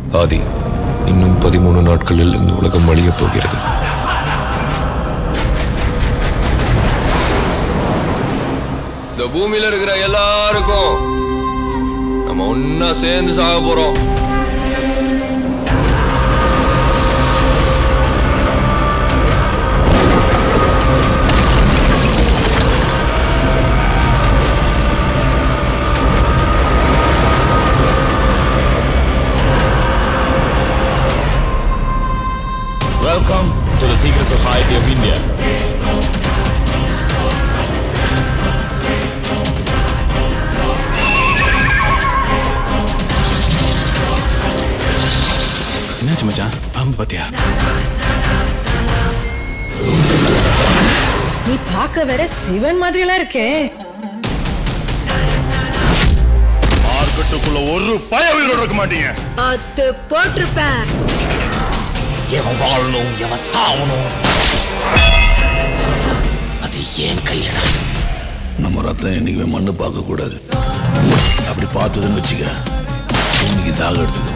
ஆதி இன்னும் பதிமூணு நாட்களில் இந்த உலகம் அழியப் போகிறது இந்த பூமியில இருக்கிற எல்லாருக்கும் நம்ம ஒன்னா சேர்ந்து சாக போறோம் Welcome to the Secret Society of India. என்னாச்சு மச்சான் பாம்பு பாத்தியா நீ பார்க்க வேற சிவன் மாதிரி எல்லாம் இருக்கே மார்க்கெட்டுக்குள்ள ஒரு பய உயிரோட இருக்க மாட்டீங்க அது போட்டிருப்பேன் எவன் வாழணும் எவன் சாவணும் அது ஏன் கையிலடா நம்ம ரத்தம் என்னைக்குமே மண்ணு பார்க்க கூடாது அப்படி பார்த்ததுன்னு வச்சுக்க இன்னைக்கு தாக எடுத்துக்கும்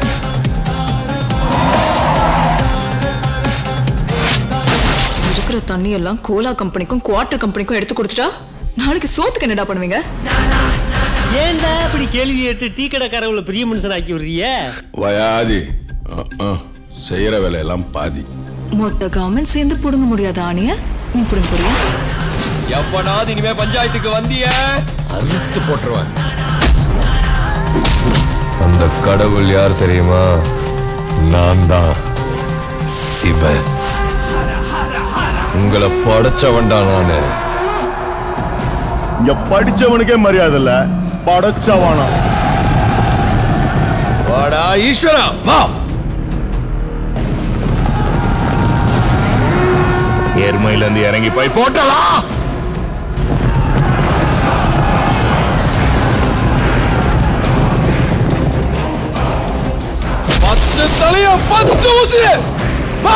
இருக்கிற தண்ணி எல்லாம் கோலா கம்பெனிக்கும் குவார்டர் கம்பெனிக்கும் எடுத்து கொடுத்துட்டா நாளைக்கு சோத்துக்கு என்னடா பண்ணுவீங்க ஏன்டா இப்படி கேள்வி கேட்டு டீ கடைக்காரவளை பெரிய மனுஷன் ஆக்கி விடுறிய வயாதி செய்யற வேலையெல்லாம் பாதி மொத்த கவர்மெண்ட் சேர்ந்து புடுங்க முடியாத ஆணிய நீ புடுங்க போறியா எப்படாது இனிமே பஞ்சாயத்துக்கு வந்திய அறுத்து போட்டுருவேன் அந்த கடவுள் யார் தெரியுமா நான் தான் சிவன் உங்களை படைச்சவன்டா நானு இங்க படிச்சவனுக்கே மரியாதை இல்ல படைச்சவானா வாடா ஈஸ்வரா வா எருமையில இருந்து இறங்கி போய் போட்டலாம் பத்து தலைய பத்து உசுரு வா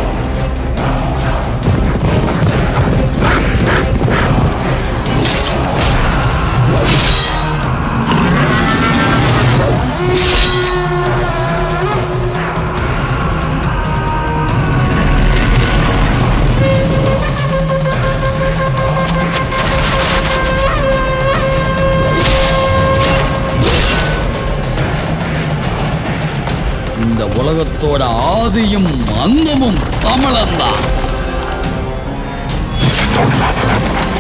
இந்த உலகத்தோட ஆதியும் அந்தமும் தமிழன்தான்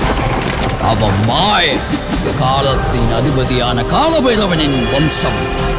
அவன் மாய காலத்தின் அதிபதியான காலபைரவனின் வம்சம்